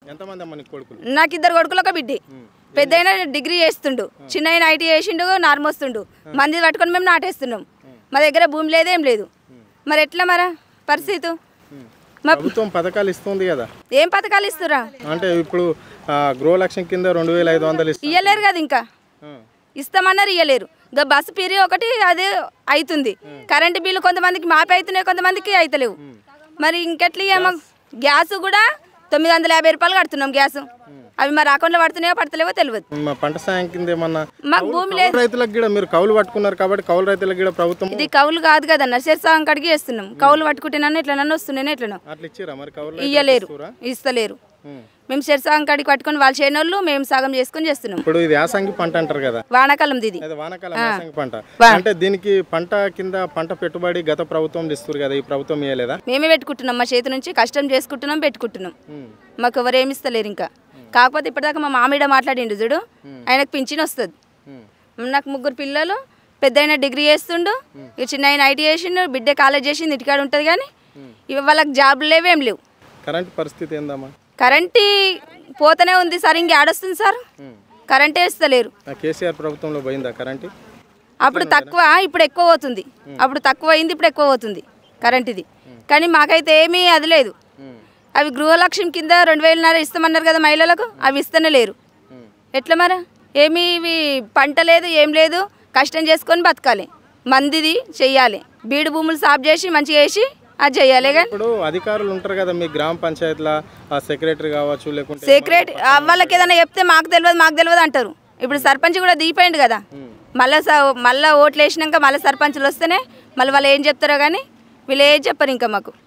ఎంతమంది అమ్మ నీకు కొడుకులు నాకు ఇద్దరు కొడుకులు ఒక బిడ్డి పెద్ద డిగ్రీ చేస్తుండు చిన్న ఆయన ఐటీ చేసిండు నార్మోస్తుండు మంది పట్టుకొని మేము నాటేస్తున్నాం మా దగ్గర భూమి లేదేం లేదు మరి ఎట్లా మరా పరిస్థితి మా ప్రభుత్వం పథకాలు ఇస్తుంది కదా ఏం పథకాలు ఇస్తురా అంటే ఇప్పుడు ఆ, గృహలక్ష్యం కింద రెండు వేల ఐదు వందలు ఇస్తుంది ఇయ్యలేరు కదా ఇంకా ఇస్తామన్నారు ఇయ్యలేరు ఇంకా బస్సు పీరి ఒకటి అదే అవుతుంది కరెంటు బిల్లు కొంతమందికి మాపి అవుతున్నాయి కొంతమందికి అవుతలేవు మరి ఇంకెట్లా ఇయ్యమో గ్యాస్ కూడా తొమ్మిది వందల యాభై రూపాయలు కడుతున్నాం గ్యాస్ అవి మరి అకౌంట్లో పడుతున్నాయో పడతలేవో తెలియదు మా పంట సాయం కింద ఏమన్నా మాకు భూమి లేదు కౌలు రైతులకు కూడా మీరు కౌలు పట్టుకున్నారు కాబట్టి కౌలు రైతులకు కూడా ప్రభుత్వం ఇది కౌలు కాదు కదా నర్సరీ సాగం కాడికి చేస్తున్నాం కౌలు పట్టుకుంటున్నాను ఇట్లా నన్ను వస్తున్నాను ఇట్లా అట్లా ఇచ్చిరా మరి కౌలు ఇయ్యలేరు ఇస్తలేరు మేము చెరు సాగం కాడికి పట్టుకొని వాళ్ళు చేయని వాళ్ళు మేము సగం చేసుకొని చేస్తున్నాం ఇప్పుడు ఇది యాసంగి పంట అంటారు కదా వానాకాలం ఇది అది వానాకాలం యాసంగి పంట అంటే దీనికి పంట కింద పంట పెట్టుబడి గత ప్రభుత్వం ఇస్తారు కదా ఈ ప్రభుత్వం ఇవ్వలేదా మేమే పెట్టుకుంటున్నాం మా చేతి నుంచి కష్టం చేసుకుంటున్నాం పెట్టుకుంటున్నాం మాకు ఎవరు ఏమి ఇస్తలేరు ఇంకా కాకపోతే ఇప్పటిదాకా మా మామిడ మాట్లాడిండు చూడు ఆయనకు పింఛన్ వస్తుంది నాకు ముగ్గురు పిల్లలు పెద్ద ఆయన డిగ్రీ చేస్తుండు ఇక చిన్న ఆయన ఐటీ చేసిండు బిడ్డ కాలేజ్ చేసింది ఇంటికాడ ఉంటుంది కానీ ఇవి వాళ్ళకి జాబులు లేవు ఏం లేవు కరెంట్ పరిస్థితి ఏందమ్మా కరెంట్ పోతూనే ఉంది సార్ ఇంక ఆడొస్తుంది సార్ కరెంటే ఇస్తలేరు ఆ కేసీఆర్ ప్రభుత్వంలో పోయిందా కరెంట్ అప్పుడు తక్కువ ఇప్పుడు ఎక్కువ పోతుంది అప్పుడు తక్కువ అయింది ఇప్పుడు ఎక్కువ పోతుంది కరెంట్ ఇది కానీ మాకైతే ఏమీ అది లేదు అవి గృహలక్ష్యం కింద రెండు వేలన్నర ఇస్తామన్నారు కదా మహిళలకు అవి ఇస్తూనే లేరు ఎట్లా మరి ఏమీ ఇవి పంట లేదు ఏం లేదు కష్టం చేసుకొని బతకాలి మందిది చెయ్యాలి బీడు భూములు సాఫ్ చేసి మంచిగా వేసి అది చెయ్యాలి కానీ ఇప్పుడు అధికారులు ఉంటారు కదా మీ గ్రామ పంచాయతీల ఆ సెక్రటరీ కావచ్చు లేకుంటే సీక్రెట్ వాళ్ళకి ఏదైనా చెప్తే మాకు తెలియదు మాకు తెలియదు అంటారు ఇప్పుడు సర్పంచ్ కూడా దిగిపోయింది కదా మళ్ళీ మళ్ళీ ఓట్లు వేసినాక మళ్ళీ సర్పంచ్లు వస్తేనే మళ్ళీ వాళ్ళు ఏం చెప్తారో కానీ వీళ్ళు ఏం చెప్పరు ఇంకా మాకు